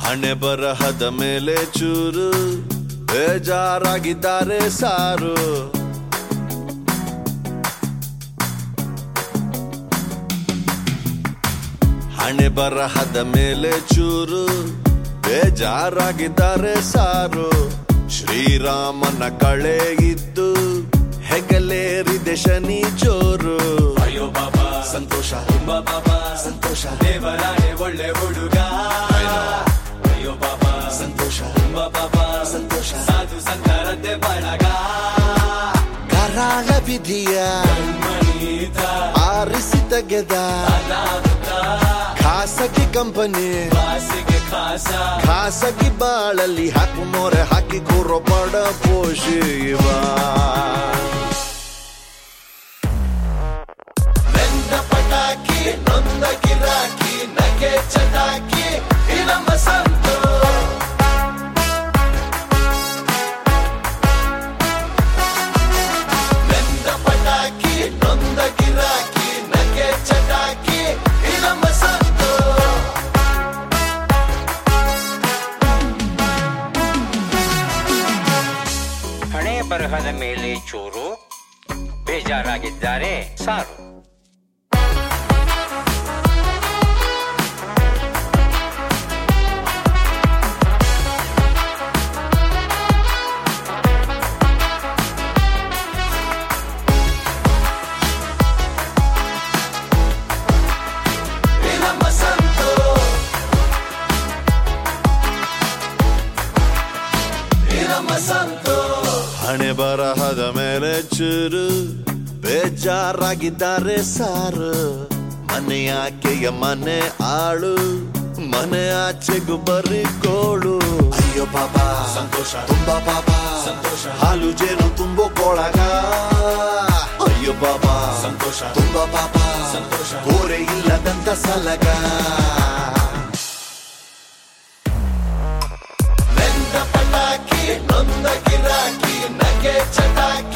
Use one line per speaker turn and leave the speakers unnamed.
ಹಣೆ ಬರಹದ ಮೇಲೆ ಚೂರು ಬೇಜಾರಾಗಿದ್ದಾರೆ ಸಾರು ಹಣೆ ಬರಹದ ಮೇಲೆ ಚೂರು ಬೇಜಾರಾಗಿದ್ದಾರೆ ಸಾರು ಶ್ರೀರಾಮನ ಕಳೆ ಇದ್ದು ಹೆಗಲೇರಿದೆ ಶನಿ ಜೋರು
ಅಯ್ಯೋ ಬಾಬಾ
ಸಂತೋಷ
ತುಂಬಾ ಬಾಬಾ
ಸಂತೋಷ
ದೇವರಾಣೆ ಒಳ್ಳೆ ಹುಡುಗ ಅಯ್ಯೋ ಬಾಬಾ
ಸಂತೋಷ
ತುಂಬಾ ಬಾಬಾ
ಸಂತೋಷ
ಸಾಧು ಸಂತರದ್ದೆ ಬಳಗ
ಕರಾಳ ವಿಧಿಯ
ಮನೀತ
ಆರಿಸಿ ತೆಗೆದ
ಅನಾಹುತ
ಖಾಸಗಿ ಕಂಪನಿ
ಬಾಸಿಗೆ ಖಾಸ
ಖಾಸಗಿ ಬಾಳಲ್ಲಿ ಹಾಕು ಮೊರೆ ಹಾಕಿ ಕೂರೋ ಬಡ ಪೋಷಿವ
ಬೆಂದ ಪಟಾಕಿ ನೊಂದ ಗಿರಾಕಿ ನಗೆ ಚಟಾಕಿ ಈ ನಮ್ಮ ಸಂತು ಬೆಂದ ಪಟಾಕಿ ನೊಂದ ಗಿರಾಕಿ ನಗೆ ಚಟಾಕಿ ಈ ನಮ್ಮ ಸಂತು
ಹಣೆ ಬರಹದ ಮೇಲೆ ಚೂರು ಬೇಜಾರಾಗಿದ್ದಾರೆ ಸಾರು
ಈ ನಮ್ಮ ಸಂತು ಈ ನಮ್ಮ ಸಂತು
ಹಣೆ ಬರಹದ ಮೇಲೆ ಚೂರು ಬೇಜಾರಾಗಿದ್ದಾರೆ ಸಾರು ಮನೆ ಆಕೆಯ ಮನೆ ಆಳು ಮನೆ ಆಚೆಗೂ ಬರೀ ಕೋಳು ಅಯ್ಯೋ ಪಾಪ
ಸಂತೋಷ
ತುಂಬಾ ಪಾಪ
ಸಂತೋಷ
ಹಾಲು ಜೇನು ತುಂಬೋ ಕೊಳಗ ಅಯ್ಯೋ ಪಾಪ
ಸಂತೋಷ
ತುಂಬಾ ಪಾಪ
ಸಂತೋಷ
ಕೋರೆ ಇಲ್ಲದಂತ ಸಲಗ
ಬೆಂದ ಪಟಾಕಿ ನೊಂದ ಗಿರಾಕಿ ನಗೆ ಚಟಾಕಿ